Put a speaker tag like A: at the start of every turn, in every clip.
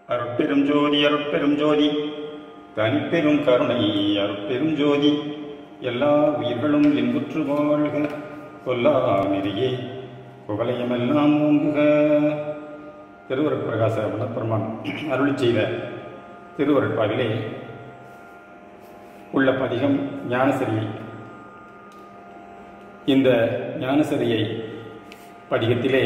A: அருட்பெரும் ஜோதி அருட்பெரும் ஜோதி தனிப்பெரும் கருணை அருட்பெரும் ஜோதி எல்லா உயிர்களும் இன்புற்று வாழ்க கொல்லாமிரியே குவலயமெல்லாம் ஓங்குக திருவருட்பிரகாச வனப்பெருமான் அருளி செய்த திருவருட்பாவிலே உள்ள பதிகம் ஞானசரியை இந்த ஞானசரியை பதிகத்திலே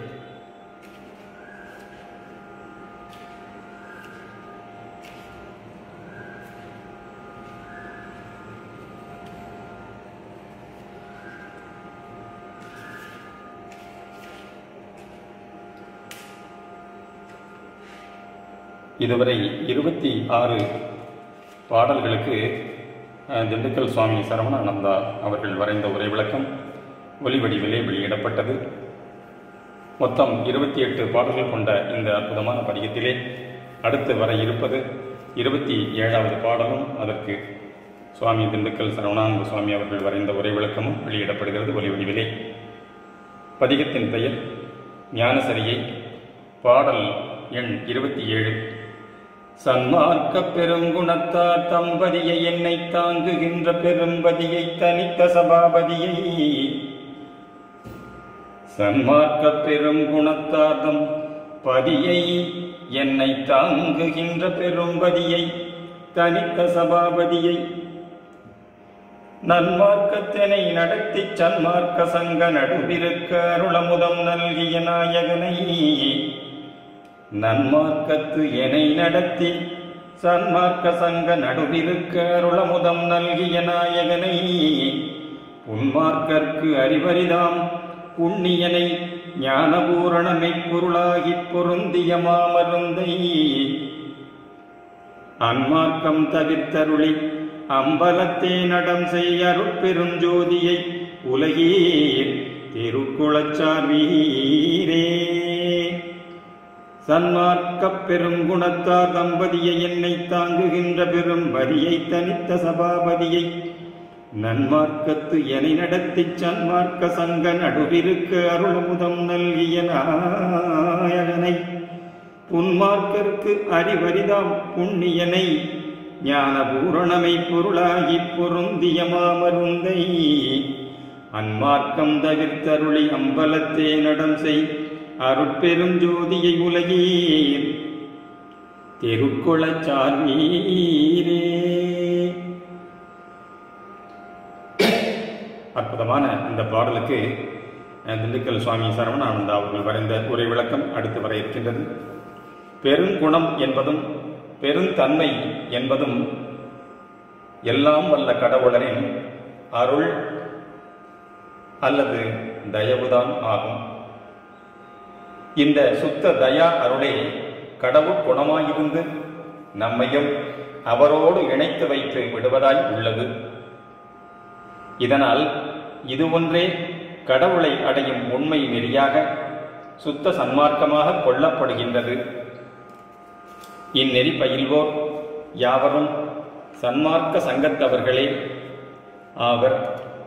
A: இதுவரை இருபத்தி ஆறு பாடல்களுக்கு அஹ், திண்டுக்கல் சுவாமி சரவணானந்தா அவர்கள் வரைந்த உரை விளக்கம் ஒலி வடிவிலே வெளியிடப்பட்டது மொத்தம் இருபத்தி எட்டு பாடல்கள் கொண்ட இந்த அற்புதமான பதிகத்திலே அடுத்து வர இருப்பது இருபத்தி ஏழாவது பாடலும் அதற்கு சுவாமி திண்டுக்கல் சரவணானந்த சுவாமி அவர்கள் வரைந்த உரை விளக்கமும் வெளியிடப்படுகிறது ஒலி வடிவிலே பதிகத்தின் பெயர் ஞானசரியை பாடல் எண் இருபத்தி ஏழு சன்மார்க்க பெருங்குணத்தார் தம்பதியை என்னை தாங்குகின்ற பெரும்பதியை தனித்த சபாபதியை சன்மார்க்க பெருங்குணத்தார் தம் பதியை என்னை தாங்குகின்ற பெரும்பதியை தனித்த சபாபதியை நன்மார்க்கத்தினை நடத்தி சன்மார்க்க சங்க நடுவிருக்க அருளமுதம் நல்கிய நாயகனை நன்மார்க்கத்து எனை நடத்தி சன்மார்க்க சங்க நடுவிருக்க அருளமுதம் நல்கிய நாயகனை உன்மார்க்கற்கு அறிவரிதாம் புண்ணியனை ஞானபூரணமை பொருளாகிப் பொருந்திய மாமருந்தை அன்மார்க்கம் தவிர்த்தருளி அம்பலத்தே நடம் செய்ய அருட்பெருஞ்சோதியை உலகீர் திருக்குளச்சார் வீரே சன்மார்க்கப் பெருங்குணத்தார் தம்பதியை என்னை தாங்குகின்ற பெரும் வரியை தனித்த சபாபதியை நன்மார்க்கத்து எனை நடத்திச் சன்மார்க்க சங்க நடுவிருக்க அருளமுதம் நல்கிய நாயகனை புன்மார்க்கருக்கு அறிவரிதாம் புண்ணியனை ஞான பூரணமை பொருளாகிப் பொருந்திய மாமருந்தை அன்மார்க்கம் தவிர்த்தருளி அம்பலத்தே நடம் செய் அருட்பெரும் ஜோதியை உலகீர் தெருக்குளச் சார்வீரே அற்புதமான இந்த பாடலுக்கு அஹ், திண்டுக்கல் சுவாமி சரவணானந்தா அவர்கள் வரைந்த உரை விளக்கம் அடுத்து வர இருக்கின்றது பெருங்குணம் என்பதும் பெருந்தன்மை என்பதும் எல்லாம் வல்ல கடவுளரின் அருள் அல்லது தயவுதான் ஆகும் இந்த சுத்த தயா அருளே கடவுள் குணமாயிருந்து நம்மையும் அவரோடு இணைத்து வைத்து விடுவதாய் உள்ளது இதனால் இது ஒன்றே கடவுளை அடையும் உண்மை நெறியாக சுத்த சன்மார்க்கமாக கொள்ளப்படுகின்றது இந்நெறி பயில்வோர் யாவரும் சன்மார்க்க சங்கத்தவர்களே ஆவர்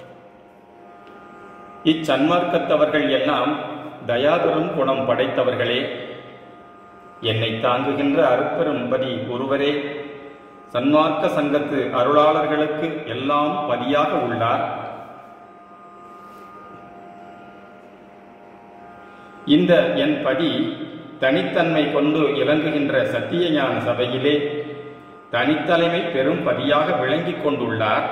A: இச்சன்மார்க்கத்தவர்கள் எல்லாம் தயாபெரும் குணம் படைத்தவர்களே என்னை தாங்குகின்ற அருட்பெரும் பதி ஒருவரே சன்மார்க்க சங்கத்து அருளாளர்களுக்கு எல்லாம் பதியாக உள்ளார் இந்த என் பதி தனித்தன்மை கொண்டு இலங்குகின்ற சத்திய ஞான சபையிலே தனித்தலைமை பெரும் பதியாக விளங்கிக் கொண்டுள்ளார்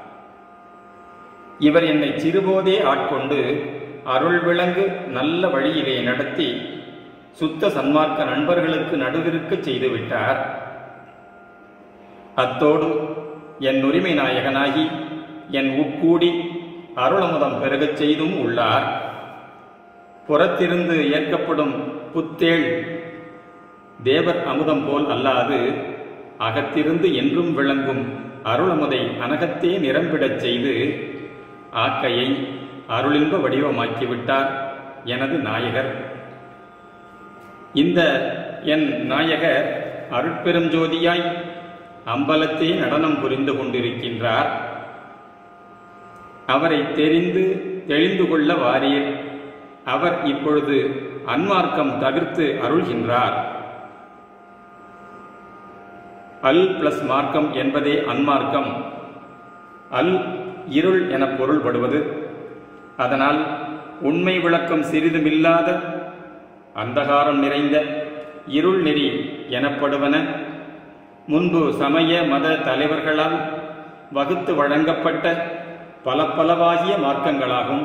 A: இவர் என்னை சிறுபோதே ஆட்கொண்டு அருள் விளங்கு நல்ல வழியிலே நடத்தி சுத்த சன்மார்க்க நண்பர்களுக்கு நடுவிருக்க செய்துவிட்டார் அத்தோடு என் உரிமை நாயகனாகி என் உட்கூடி அருளமுதம் பெருகச் செய்தும் உள்ளார் புறத்திருந்து ஏற்கப்படும் புத்தேள் தேவர் அமுதம் போல் அல்லாது அகத்திருந்து என்றும் விளங்கும் அருளமுதை அனகத்தே நிரம்பிடச் செய்து ஆக்கையை அருளின்ப வடிவமாக்கிவிட்டார் எனது நாயகர் இந்த என் நாயகர் அருட்பெரும் ஜோதியாய் அம்பலத்தே நடனம் புரிந்து கொண்டிருக்கின்றார் அவரை தெரிந்து தெளிந்து கொள்ள வாரீர் அவர் இப்பொழுது அன்மார்க்கம் தவிர்த்து அருள்கின்றார் அல் பிளஸ் மார்க்கம் என்பதே அன்மார்க்கம் அல் இருள் என பொருள்படுவது அதனால் உண்மை விளக்கம் சிறிதுமில்லாத அந்தகாரம் நிறைந்த இருள் நெறி எனப்படுவன முன்பு சமய மத தலைவர்களால் வகுத்து வழங்கப்பட்ட பல பலவாகிய மார்க்கங்களாகும்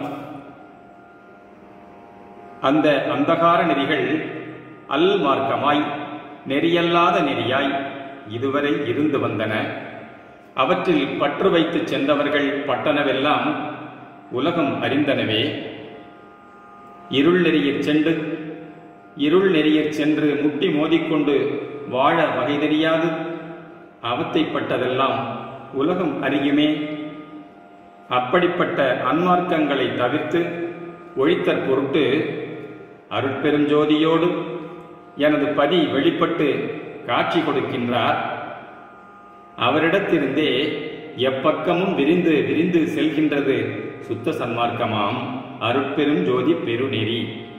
A: அந்த அந்தகார நெறிகள் அல் மார்க்கமாய் நெறியல்லாத நெறியாய் இதுவரை இருந்து வந்தன அவற்றில் பற்று வைத்து சென்றவர்கள் பட்டனவெல்லாம் உலகம் அறிந்தனவே இருள் நெறியிற் சென்று இருள் நெறியிற் சென்று முட்டி மோதிக்கொண்டு வாழ வகை தெரியாது அவத்தைப்பட்டதெல்லாம் உலகம் அறியுமே அப்படிப்பட்ட அன்மார்க்கங்களை தவிர்த்து ஒழித்தற் பொருட்டு அருட்பெருஞ்சோதியோடு எனது பதி வெளிப்பட்டு காட்சி கொடுக்கின்றார் அவரிடத்திருந்தே எப்பக்கமும் விரிந்து விரிந்து செல்கின்றது சுத்த சன்மார்க்கமாம் அருட்பெரும் ஜோதி பெருநெறி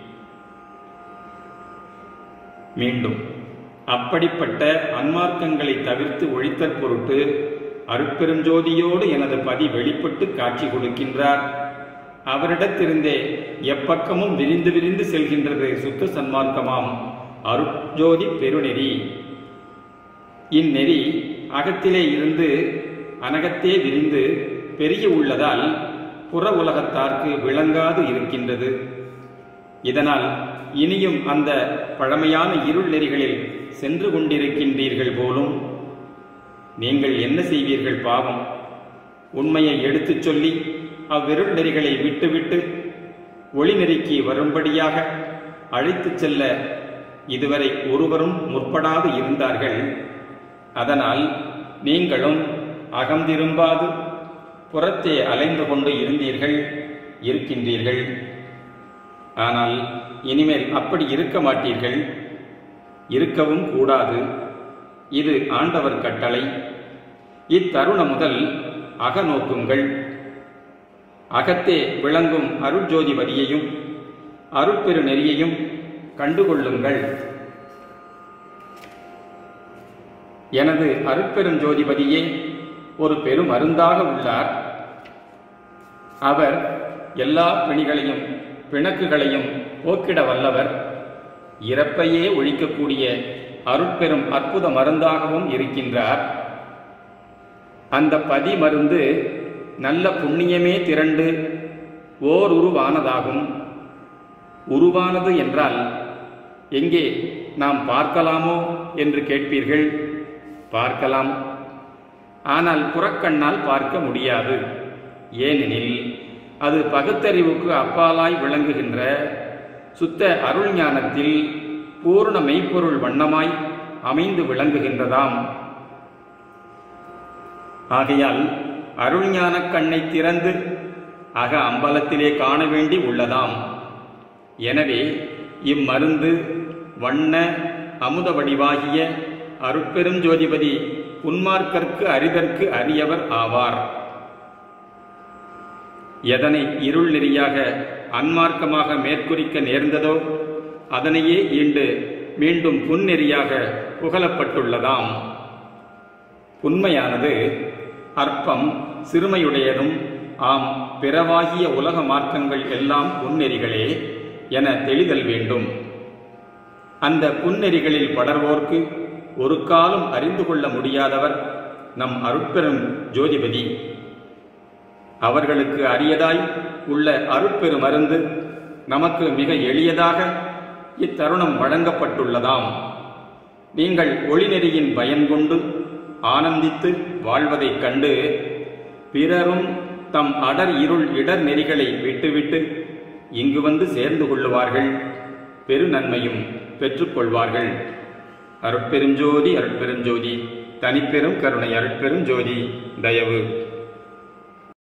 A: மீண்டும் அப்படிப்பட்ட அன்மார்க்கங்களை தவிர்த்து ஒழித்தற் பொருட்டு அருட்பெருஞ்சோதியோடு எனது பதி வெளிப்பட்டு காட்சி கொடுக்கின்றார் அவரிடத்திருந்தே எப்பக்கமும் விரிந்து விரிந்து செல்கின்றது சுத்த சன்மார்க்கமாம் அருட்ஜோதி பெருநெறி இந்நெறி அகத்திலே இருந்து அனகத்தே விரிந்து பெரிய உள்ளதால் புற உலகத்தார்க்கு விளங்காது இருக்கின்றது இதனால் இனியும் அந்த பழமையான இருள் நெறிகளில் சென்று கொண்டிருக்கின்றீர்கள் போலும் நீங்கள் என்ன செய்வீர்கள் பாவம் உண்மையை எடுத்துச் சொல்லி அவ்விருள் நெறிகளை விட்டுவிட்டு ஒளி நெறிக்கு வரும்படியாக அழைத்துச் செல்ல இதுவரை ஒருவரும் முற்படாது இருந்தார்கள் அதனால் நீங்களும் அகந்திரும்பாது புறத்தே அலைந்து கொண்டு இருந்தீர்கள் இருக்கின்றீர்கள் ஆனால் இனிமேல் அப்படி இருக்க மாட்டீர்கள் இருக்கவும் கூடாது இது ஆண்டவர் கட்டளை இத்தருணம் முதல் அகநோக்குங்கள் அகத்தே விளங்கும் அருட்ஜோதிபதியையும் அருட்பெரு நெறியையும் கண்டுகொள்ளுங்கள் எனது அருட்பெரும் ஜோதிபதியே ஒரு பெரும் அருந்தாக உள்ளார் அவர் எல்லா பிணிகளையும் பிணக்குகளையும் போக்கிட வல்லவர் இறப்பையே ஒழிக்கக்கூடிய அருட்பெரும் அற்புத மருந்தாகவும் இருக்கின்றார் அந்த பதி மருந்து நல்ல புண்ணியமே திரண்டு ஓர் உருவானதாகும் உருவானது என்றால் எங்கே நாம் பார்க்கலாமோ என்று கேட்பீர்கள் பார்க்கலாம் ஆனால் புறக்கண்ணால் பார்க்க முடியாது ஏனெனில் அது பகுத்தறிவுக்கு அப்பாலாய் விளங்குகின்ற சுத்த அருள் ஞானத்தில் பூர்ண மெய்ப்பொருள் வண்ணமாய் அமைந்து விளங்குகின்றதாம் ஆகையால் அருள்ஞானக் கண்ணை திறந்து அக அம்பலத்திலே காண வேண்டி உள்ளதாம் எனவே இம்மருந்து வண்ண அமுத வடிவாகிய அருட்பெருஞ்சோதிபதி உன்மார்க்கற்கு அரிதற்கு அரியவர் ஆவார் எதனை இருள் நெறியாக அன்மார்க்கமாக மேற்குறிக்க நேர்ந்ததோ அதனையே ஈண்டு மீண்டும் புன்னெறியாக புகழப்பட்டுள்ளதாம் உண்மையானது அற்பம் சிறுமையுடையதும் ஆம் பிறவாகிய உலக மார்க்கங்கள் எல்லாம் புன்னெறிகளே என தெளிதல் வேண்டும் அந்த புன்னெறிகளில் படர்வோர்க்கு ஒரு காலம் அறிந்து கொள்ள முடியாதவர் நம் அருட்பெரும் ஜோதிபதி அவர்களுக்கு அரியதாய் உள்ள அருட்பெரு மருந்து நமக்கு மிக எளியதாக இத்தருணம் வழங்கப்பட்டுள்ளதாம் நீங்கள் ஒளிநெறியின் பயன் கொண்டு ஆனந்தித்து வாழ்வதைக் கண்டு பிறரும் தம் அடர் இருள் இடர் நெறிகளை விட்டுவிட்டு இங்கு வந்து சேர்ந்து கொள்ளுவார்கள் பெருநன்மையும் பெற்றுக்கொள்வார்கள் அருட்பெருஞ்சோதி அருட்பெருஞ்சோதி தனிப்பெரும் கருணை அருட்பெருஞ்சோதி தயவு